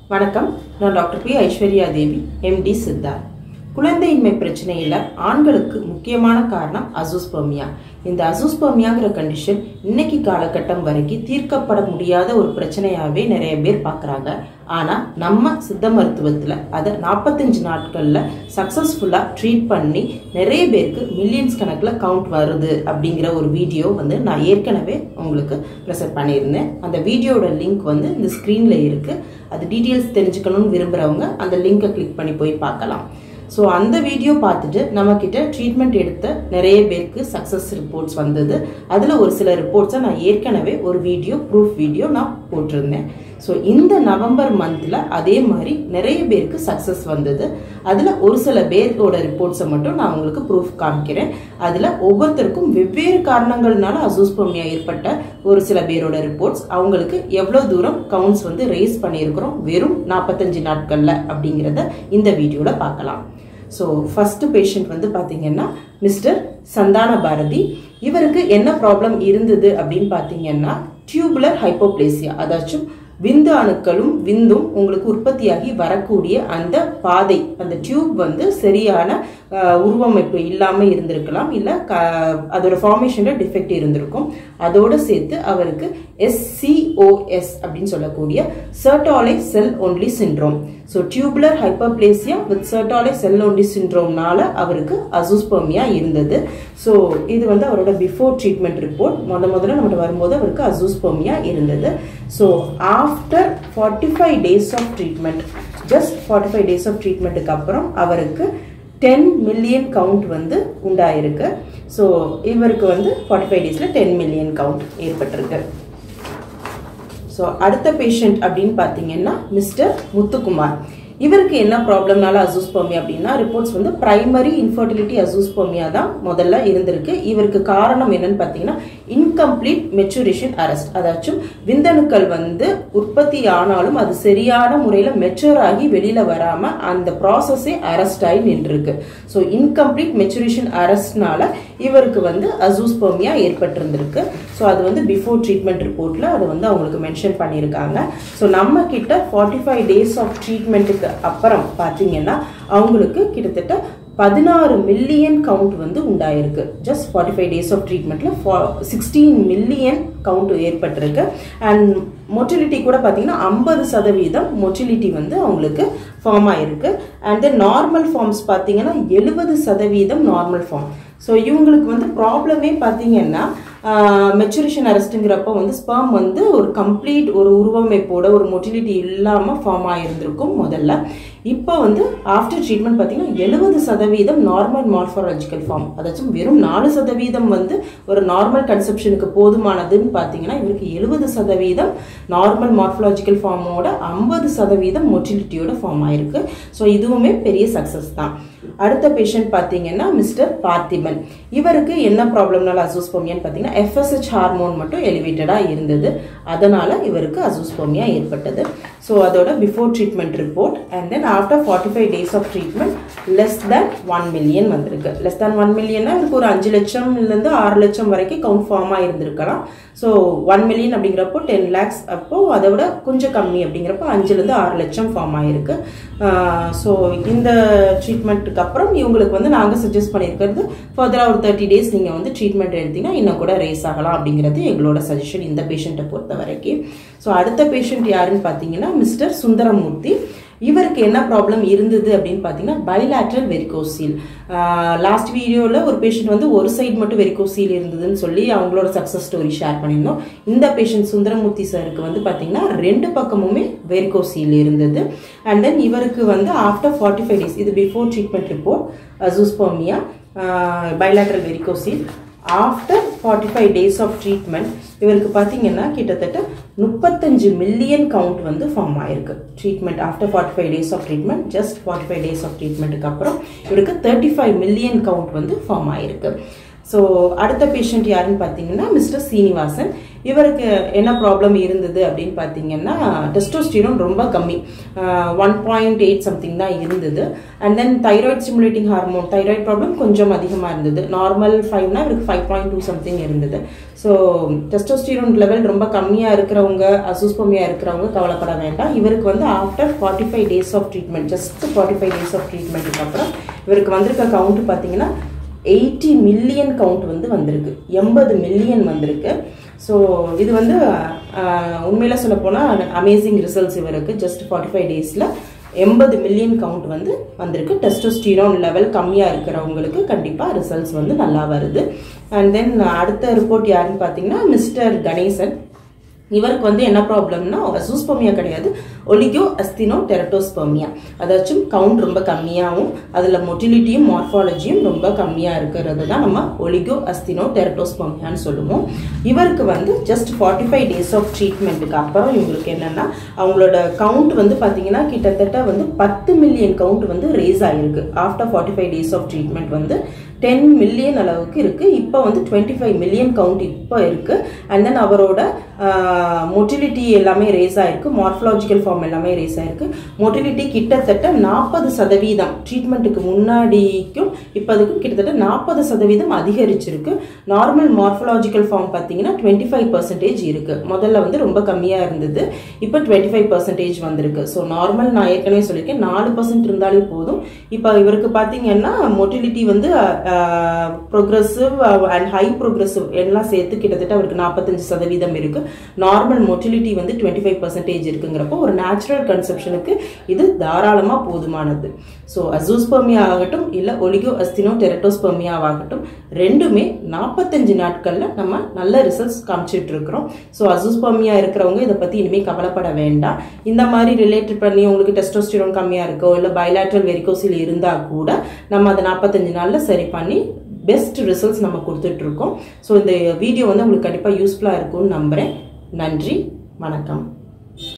வணக்கம் நான் doctor P Aishwarya Devi MD சித்தார் குழந்தையின்மை பிரச்சனையில் ஆண்களுக்கு முக்கியமான காரணம் அசூஸ்பர்மியா இந்த அசூஸ்பர்மியாங்கிற கண்டிஷன் இன்னைக்கு காலகட்டம் வரைக்கும் தீர்க்கப்பட முடியாத ஒரு பிரச்சனையாகவே நிறைய பேர் பார்க்குறாங்க ஆனால் நம்ம சித்த மருத்துவத்தில் அதை நாற்பத்தஞ்சு நாட்களில் சக்ஸஸ்ஃபுல்லாக ட்ரீட் பண்ணி நிறைய பேருக்கு மில்லியன்ஸ் கணக்கில் கவுண்ட் வருது அப்படிங்கிற ஒரு வீடியோ வந்து நான் ஏற்கனவே உங்களுக்கு ப்ரெசென்ட் பண்ணியிருந்தேன் அந்த வீடியோட லிங்க் வந்து இந்த ஸ்க்ரீனில் இருக்குது அது டீட்டெயில்ஸ் தெரிஞ்சுக்கணும்னு விரும்புகிறவங்க அந்த லிங்கை கிளிக் பண்ணி போய் பார்க்கலாம் ஸோ அந்த வீடியோ பார்த்துட்டு நம்மக்கிட்ட ட்ரீட்மெண்ட் எடுத்த நிறைய பேருக்கு சக்ஸஸ் ரிப்போர்ட்ஸ் வந்தது அதில் ஒரு சில ரிப்போர்ட்ஸை நான் ஏற்கனவே ஒரு வீடியோ ப்ரூஃப் வீடியோ நான் போட்டிருந்தேன் ஸோ இந்த நவம்பர் மந்தில் அதே மாதிரி நிறைய பேருக்கு சக்ஸஸ் வந்தது அதில் ஒரு சில பேரோட ரிப்போர்ட்ஸை மட்டும் நான் உங்களுக்கு ப்ரூஃப் காமிக்கிறேன் அதில் ஒவ்வொருத்தருக்கும் வெவ்வேறு காரணங்கள்னால அசூஸ்போமியா ஏற்பட்ட ஒரு சில பேரோட ரிப்போர்ட்ஸ் அவங்களுக்கு எவ்வளோ தூரம் கவுண்ட்ஸ் வந்து ரேஸ் பண்ணியிருக்கிறோம் வெறும் நாற்பத்தஞ்சு நாட்களில் அப்படிங்கிறத இந்த வீடியோவில் பார்க்கலாம் ஸோ ஃபஸ்ட்டு பேஷண்ட் வந்து பார்த்தீங்கன்னா மிஸ்டர் சந்தான பாரதி இவருக்கு என்ன ப்ராப்ளம் இருந்தது அப்படின்னு பார்த்தீங்கன்னா டியூபுலர் ஹைப்போப்ளேசியா அதாச்சும் விந்து அணுக்களும் விந்தும் உங்களுக்கு உற்பத்தியாகி வரக்கூடிய அந்த பாதை அந்த டியூப் வந்து சரியான உருவமைப்பு இல்லாமல் இருந்திருக்கலாம் இல்லை க அதோட ஃபார்மேஷனில் டிஃபெக்ட் இருந்திருக்கும் அதோடு சேர்த்து அவருக்கு எஸ்சிஓஎஸ் அப்படின்னு சொல்லக்கூடிய Sertoli cell only syndrome so tubular hyperplasia with Sertoli cell only சிண்ட்ரோம்னால அவருக்கு அசூஸ்பர்மியா இருந்தது ஸோ இது வந்து அவரோட பிஃபோர் ட்ரீட்மெண்ட் ரிப்போர்ட் முத முதல்ல நம்மகிட்ட வரும்போது அவருக்கு அசூஸ்பர்மியா இருந்தது so after forty five days of treatment just forty five days of ட்ரீட்மெண்ட்டுக்கு அப்புறம் அவருக்கு டென் மில்லியன் கவுண்ட் வந்து உண்டாயிருக்கு ஸோ இவருக்கு வந்து ஃபார்ட்டி ஃபைவ் டேஸில் டென் மில்லியன் கவுண்ட் ஏற்பட்டிருக்கு ஸோ அடுத்த பேஷண்ட் அப்படின்னு பார்த்தீங்கன்னா மிஸ்டர் முத்துக்குமார் இவருக்கு என்ன ப்ராப்ளம்னால அசூஸ்போமியா அப்படின்னா ரிப்போர்ட்ஸ் வந்து பிரைமரி இன்ஃபர்டிலிட்டி அசூஸ்போமியா தான் முதல்ல இருந்திருக்கு இவருக்கு காரணம் என்னன்னு பார்த்தீங்கன்னா இன்கம்ப்ளீட் மெச்சூரேஷன் அரெஸ்ட் அதாச்சும் விந்தணுக்கள் வந்து உற்பத்தி ஆனாலும் அது சரியான முறையில் மெச்சூர் ஆகி வெளியில் வராமல் அந்த ப்ராசஸே அரெஸ்ட் ஆகி நின்றுருக்கு ஸோ இன்கம்ப்ளீட் மெச்சூரேஷன் அரெஸ்ட்னால இவருக்கு வந்து அசூஸ்போமியா ஏற்பட்டிருந்திருக்கு ஸோ அது வந்து பிஃபோர் ட்ரீட்மெண்ட் ரிப்போர்ட்டில் அதை வந்து அவங்களுக்கு மென்ஷன் பண்ணியிருக்காங்க ஸோ நம்ம கிட்ட ஃபார்ட்டி ஃபைவ் டேஸ் ஆஃப் ட்ரீட்மெண்ட்டுக்கு அப்புறம் பார்த்தீங்கன்னா அவங்களுக்கு கிட்டத்தட்ட பதினாறு மில்லியன் கவுண்ட் வந்து உண்டாயிருக்கு just forty five days of ட்ரீட்மெண்ட்டில் ஃபா சிக்ஸ்டீன் மில்லியன் கவுண்ட் ஏற்பட்டிருக்கு அண்ட் மொட்டிலிட்டி கூட பார்த்தீங்கன்னா ஐம்பது சதவீதம் மொட்டிலிட்டி வந்து அவங்களுக்கு ஃபார்ம் ஆயிருக்கு அண்ட் தென் நார்மல் ஃபார்ம்ஸ் பார்த்தீங்கன்னா எழுபது சதவீதம் நார்மல் ஃபார்ம் ஸோ இவங்களுக்கு வந்து ப்ராப்ளமே பார்த்தீங்கன்னா மெச்சுரேஷன் அரெஸ்ட்டுங்கிறப்ப வந்து ஸ்பெர்ம் வந்து ஒரு கம்ப்ளீட் ஒரு உருவமைப்போட ஒரு மொட்டிலிட்டி இல்லாமல் ஃபார்ம் ஆகியிருந்திருக்கும் முதல்ல இப்போ வந்து ஆஃப்டர் ட்ரீட்மெண்ட் பார்த்தீங்கன்னா எழுபது சதவீதம் நார்மல் மார்ஃபாலஜிக்கல் ஃபார்ம் அதாச்சும் வெறும் நாலு சதவீதம் வந்து ஒரு நார்மல் கன்செப்ஷனுக்கு போதுமானதுன்னு பார்த்தீங்கன்னா இவருக்கு எழுபது சதவீதம் நார்மல் மார்ஃபாலஜிக்கல் ஃபார்மோட ஐம்பது சதவீதம் மொட்டிலிட்டியோட ஃபார்ம் ஆயிருக்கு ஸோ இதுவுமே பெரிய சக்ஸஸ் தான் அடுத்த பேஷண்ட் பார்த்தீங்கன்னா மிஸ்டர் பார்த்திபன் இவருக்கு என்ன ப்ராப்ளம்னால அசூஸ்போமியான்னு பார்த்தீங்கன்னா எஃப்எஸ்ஹெச் ஹார்மோன் மட்டும் எலிவேட்டடாக இருந்தது அதனால் இவருக்கு அசூஸ்போமியா ஏற்பட்டது ஸோ அதோட before treatment report and then after forty five days of treatment less than one million வந்திருக்கு லெஸ் தேன் ஒன் மில்லியன்னா இவருக்கு ஒரு அஞ்சு லட்சம்லேருந்து ஆறு லட்சம் வரைக்கும் count form ஆகிருந்திருக்கலாம் so one million அப்படிங்கிறப்போ டென் லேக்ஸ் அப்போது அதை விட கொஞ்சம் கம்மி அப்படிங்கிறப்போ அஞ்சுலேருந்து ஆறு லட்சம் ஃபார்ம் ஆகிருக்கு ஸோ இந்த ட்ரீட்மெண்ட்டுக்கு அப்புறம் இவங்களுக்கு வந்து நாங்கள் சஜஸ்ட் பண்ணியிருக்கிறது ஃபர்தராக ஒரு தேர்ட்டி டேஸ் நீங்கள் வந்து ட்ரீட்மெண்ட் எடுத்தீங்கன்னா இன்னும் கூட ரேஸ் ஆகலாம் அப்படிங்கிறது எங்களோட சஜஷன் இந்த பேஷண்ட்டை பொறுத்த வரைக்கும் ஸோ அடுத்த பேஷண்ட் யாருன்னு பார்த்தீங்கன்னா மிஸ்டர் சுந்தரமூர்த்தி இவருக்கு என்ன ப்ராப்ளம் இருந்தது அப்படின்னு பார்த்தீங்கன்னா பைலாட்ரல் வெரிகோசீல் லாஸ்ட் வீடியோவில் ஒரு பேஷண்ட் வந்து ஒரு சைடு மட்டும் வெரிகோசீல் இருந்ததுன்னு சொல்லி அவங்களோட சக்ஸஸ் ஸ்டோரி ஷேர் பண்ணியிருந்தோம் இந்த பேஷண்ட் சுந்தரமூர்த்தி சாருக்கு வந்து பார்த்தீங்கன்னா ரெண்டு பக்கமுமே வெரிகோசீல் இருந்தது அண்ட் தென் இவருக்கு வந்து ஆஃப்டர் ஃபார்ட்டி ஃபைவ் டேஸ் இது before treatment report azoospermia bilateral varicocele after forty five days of treatment இவருக்கு பார்த்தீங்கன்னா கிட்டத்தட்ட முப்பத்தஞ்சு மில்லியன் கவுண்ட் வந்து ஃபார்ம் ஆயிருக்கு treatment after forty five days of treatment just forty five days of ட்ரீட்மெண்ட்டுக்கு அப்புறம் இவருக்கு தேர்ட்டி ஃபைவ் மில்லியன் கவுண்ட் வந்து ஃபார்ம் ஆயிருக்கு ஸோ அடுத்த பேஷண்ட் யாருன்னு பார்த்தீங்கன்னா மிஸ்டர் சீனிவாசன் இவருக்கு என்ன ப்ராப்ளம் இருந்தது அப்படின்னு பார்த்தீங்கன்னா டெஸ்டோஸ்டிரோன் ரொம்ப கம்மி ஒன் பாயிண்ட் எயிட் சம்திங் தான் இருந்தது and then thyroid stimulating hormone thyroid problem கொஞ்சம் அதிகமாக இருந்தது நார்மல் ஃபைவ்னா இவருக்கு ஃபைவ் பாயிண்ட் டூ சம்திங் இருந்தது ஸோ டெஸ்டோஸ்டிரோன் லெவல் ரொம்ப கம்மியாக இருக்கிறவங்க அசூஸ்பமியாக இருக்கிறவங்க கவலைப்பட வேண்டாம் இவருக்கு வந்து after forty five days of treatment just forty five days of ட்ரீட்மெண்ட்டுக்கு அப்புறம் இவருக்கு வந்திருக்க கவுண்ட் பார்த்தீங்கன்னா எயிட்டி மில்லியன் கவுண்ட் வந்து வந்திருக்கு எண்பது மில்லியன் வந்திருக்கு ஸோ இது வந்து உண்மையில சொல்ல போனால் அமேசிங் ரிசல்ட்ஸ் இவருக்கு ஜஸ்ட் ஃபார்ட்டி ஃபைவ் டேஸில் எண்பது மில்லியன் கவுண்ட் வந்து வந்திருக்கு டெஸ்டோஸ்டீரோன் லெவல் கம்மியாக இருக்கிறவங்களுக்கு கண்டிப்பாக ரிசல்ட்ஸ் வந்து நல்லா வருது அண்ட் தென் அடுத்த ரிப்போர்ட் யாருன்னு பார்த்தீங்கன்னா மிஸ்டர் கணேசன் இவருக்கு வந்து என்ன ப்ராப்ளம்னா அசூஸ்போமியா கிடையாது ஒலிகோ அஸ்தினோ டெரட்டோஸ்போமியா அதாச்சும் கவுண்ட் ரொம்ப கம்மியாகவும் அதில் மொட்டிலிட்டியும் மார்ஃபாலஜியும் ரொம்ப கம்மியாக இருக்கிறது தான் நம்ம ஒலிகோ அஸ்தினோ டெரட்டோஸ்போமியான்னு சொல்லுவோம் இவருக்கு வந்து just forty five days of ட்ரீட்மெண்ட்டுக்கு அப்புறம் இவங்களுக்கு என்னென்னா அவங்களோட கவுண்ட் வந்து பார்த்தீங்கன்னா கிட்டத்தட்ட வந்து பத்து மில்லியன் கவுண்ட் வந்து ரேஸ் ஆகிருக்கு after forty five days of treatment வந்து டென் மில்லியன் அளவுக்கு இருக்குது இப்போ வந்து டுவெண்ட்டி ஃபைவ் மில்லியன் கவுண்ட் இப்போ இருக்குது அண்ட் தென் அவரோட மொட்டிலிட்டி எல்லாமே ரேஸ் ஆயிருக்கு மார்ஃபலாஜிக்கல் ஃபார்ம் எல்லாமே ரேஸ் ஆயிருக்கு மொட்டிலிட்டி கிட்டத்தட்ட நாற்பது சதவீதம் ட்ரீட்மெண்ட்டுக்கு முன்னாடிக்கும் இப்போதுக்கும் கிட்டத்தட்ட நாற்பது சதவீதம் அதிகரிச்சிருக்கு நார்மல் மார்ஃபலாஜிக்கல் ஃபார்ம் பார்த்தீங்கன்னா டுவெண்ட்டி ஃபைவ் பர்சன்டேஜ் இருக்குது முதல்ல வந்து ரொம்ப கம்மியாக இருந்தது இப்போ டுவெண்ட்டி ஃபைவ் பர்சன்டேஜ் வந்திருக்கு ஸோ நார்மல் நான் ஏற்கனவே சொல்லியிருக்கேன் நாலு பர்சன்ட் இருந்தாலே போதும் இப்போ இவருக்கு பார்த்தீங்கன்னா மொட்டிலிட்டி வந்து ப்ரோக்ரஸிவ் அண்ட் ஹை ப்ரோக்ரஸிவ் எல்லாம் சேர்த்து கிட்டத்தட்ட அவருக்கு நாற்பத்தஞ்சு சதவீதம் இருக்கு நார்மல் மொட்டிலிட்டி வந்து டுவெண்ட்டி ஃபைவ் பர்சன்டேஜ் இருக்குங்கிறப்போ ஒரு நேச்சுரல் கன்செப்ஷனுக்கு இது தாராளமாக போதுமானது ஸோ அசூஸ்பர்மியா ஆகட்டும் இல்லை ஒலிகோ அஸ்தினோ டெரட்டோஸ்பர்மியாவாகட்டும் ரெண்டுமே நாற்பத்தஞ்சு நாட்களில் நம்ம நல்ல ரிசல்ட்ஸ் காமிச்சிட்டு இருக்கிறோம் ஸோ அசூஸ்பர்மியா இருக்கிறவங்க இதை பற்றி இனிமேல் கவலைப்பட வேண்டாம் இந்த மாதிரி ரிலேட்டட் பண்ணி உங்களுக்கு டெஸ்டோஸ்டிரோன் கம்மியாக இருக்கோ இல்லை பைலாட்ரல் வெரிகோசில் இருந்தால் கூட நம்ம அதை நாற்பத்தஞ்சு நாளில் சரி பண்ணி பெஸ்ட் ரிசல்ட்ஸ் நம்ம கொடுத்துட்ருக்கோம் ஸோ இந்த வீடியோ வந்து உங்களுக்கு கண்டிப்பாக யூஸ்ஃபுல்லாக இருக்கும்னு நம்புகிறேன் நன்றி வணக்கம்